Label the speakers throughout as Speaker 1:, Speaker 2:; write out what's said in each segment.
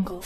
Speaker 1: Jungle.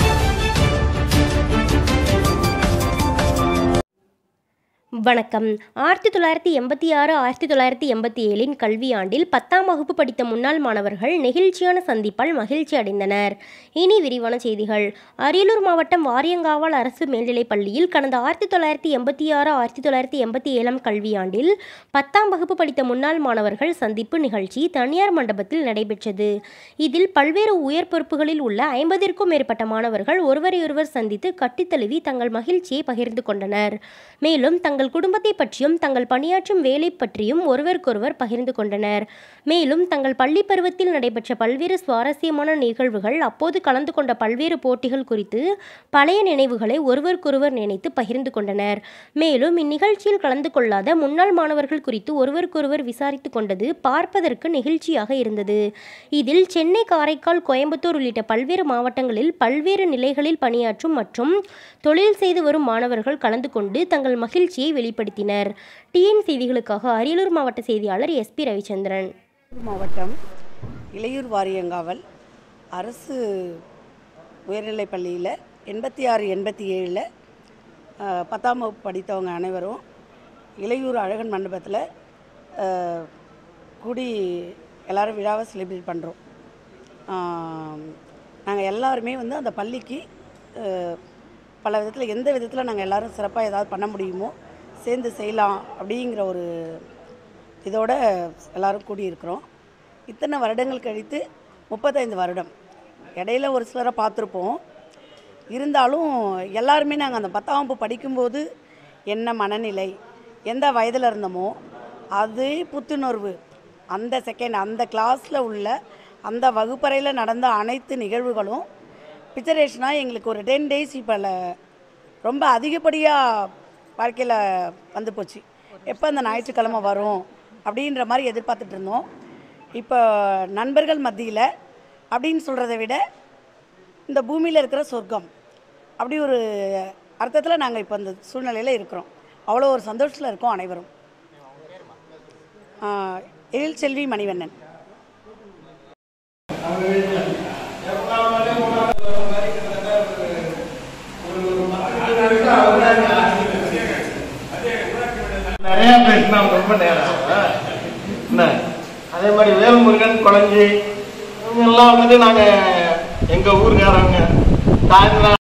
Speaker 2: வணக்கம் ஆயிரத்தி தொள்ளாயிரத்தி எண்பத்தி ஆறு ஆயிரத்தி தொள்ளாயிரத்தி எண்பத்தி ஏழின் கல்வியாண்டில் பத்தாம் வகுப்பு படித்த முன்னாள் மாணவர்கள் நெகிழ்ச்சியான சந்திப்பால் மகிழ்ச்சி அடைந்தனர் இனி விரிவான செய்திகள் அரியலூர் மாவட்டம் வாரியங்காவல் அரசு மேல்நிலைப் பள்ளியில் கடந்த ஆயிரத்தி தொள்ளாயிரத்தி எண்பத்தி ஆறு ஆயிரத்தி தொள்ளாயிரத்தி எண்பத்தி ஏழாம் கல்வியாண்டில் பத்தாம் வகுப்பு படித்த முன்னாள் மாணவர்கள் சந்திப்பு நிகழ்ச்சி தனியார் மண்டபத்தில் நடைபெற்றது இதில் பல்வேறு உயர் பொறுப்புகளில் உள்ள ஐம்பதிற்கும் மேற்பட்ட மாணவர்கள் ஒருவரையொருவர் சந்தித்து கட்டித்தழுவி தங்கள் மகிழ்ச்சியை பகிர்ந்து கொண்டனர் மேலும் தங்கள் குடும்பத்தை பற்றியும் தங்கள் பணியாற்றும் வேலை பற்றியும் ஒருவருக்கொருவர் பகிர்ந்து கொண்டனர் மேலும் தங்கள் பள்ளி பருவத்தில் நடைபெற்ற பல்வேறு சுவாரஸ்யமான நிகழ்வுகள் அப்போது கலந்து கொண்ட பல்வேறு போட்டிகள் குறித்து பழைய நினைவுகளை ஒருவருக்கொருவர் நினைத்து பகிர்ந்து கொண்டனர் மேலும் இந்நிகழ்ச்சியில் கலந்து கொள்ளாத முன்னாள் மாணவர்கள் குறித்து ஒருவருக்கொருவர் விசாரித்து கொண்டது பார்ப்பதற்கு நெகிழ்ச்சியாக இருந்தது இதில் சென்னை காரைக்கால் கோயம்புத்தூர் உள்ளிட்ட பல்வேறு மாவட்டங்களில் பல்வேறு நிலைகளில் பணியாற்றும் மற்றும் தொழில் செய்து வரும் மாணவர்கள் கலந்து கொண்டு தங்கள் மகிழ்ச்சியை வெளிப்படுத்தினர் டிஎன் செய்திகளுக்காக அரியலூர் மாவட்ட செய்தியாளர் எஸ்பி ரவிச்சந்திரன்
Speaker 3: திருப்பூர் மாவட்டம் இளையூர் வாரியங்காவல் அரசு உயர்நிலைப் பள்ளியில் எண்பத்தி ஆறு எண்பத்தி ஏழில் பத்தாம் வகுப்பு படித்தவங்க அனைவரும் இளையூர் அழகன் மண்டபத்தில் அஹ், கூடி எல்லாரும் விழாவை செலிப்ரேட் பண்ணுறோம் நாங்கள் எல்லாருமே வந்து அந்த பள்ளிக்கு அஹ், பல விதத்தில் எந்த விதத்தில் நாங்கள் எல்லாரும் சிறப்பாக ஏதாவது பண்ண முடியுமோ சேர்ந்து செய்யலாம் அப்படிங்கிற ஒரு இதோட எல்லாரும் கூடியிருக்கிறோம் இத்தனை வருடங்கள் கழித்து முப்பத்தைந்து வருடம் இடையில ஒரு சிலரை பார்த்துருப்போம் இருந்தாலும் எல்லாருமே நாங்கள் அந்த பத்தாம் வகுப்பு படிக்கும்போது என்ன மனநிலை எந்த வயதில் இருந்தோமோ அதே புத்துணர்வு அந்த செகண்ட் அந்த கிளாஸில் உள்ள அந்த வகுப்பறையில் நடந்த அனைத்து நிகழ்வுகளும் பிக்சரேஷனாக எங்களுக்கு ஒரு டென் டேஸ் இப்போ ரொம்ப அதிகப்படியாக வாழ்க்கையில் வந்து போச்சு எப்போ அந்த ஞாயிற்றுக்கிழமை வரும் அப்படின்ற மாதிரி எதிர்பார்த்துட்டு இருந்தோம் இப்போ நண்பர்கள் மத்தியில் அப்படின்னு சொல்கிறத விட இந்த பூமியில் இருக்கிற சொர்க்கம் அப்படி ஒரு அர்த்தத்தில் நாங்கள் இப்போ இந்த சூழ்நிலையில் இருக்கிறோம் அவ்வளோ ஒரு சந்தோஷத்தில் இருக்கோம் அனைவரும் ஆஹ், எழில் செல்வி மணிவண்ணன்
Speaker 4: நிறைய பேசினா ரொம்ப நேரம் ஆகும். என்ன அதே மாதிரி வேல்முருகன் குழஞ்சி இவங்க எல்லாம் வந்து நாங்கள் எங்கள் ஊருக்காரங்க சாயந்தரம்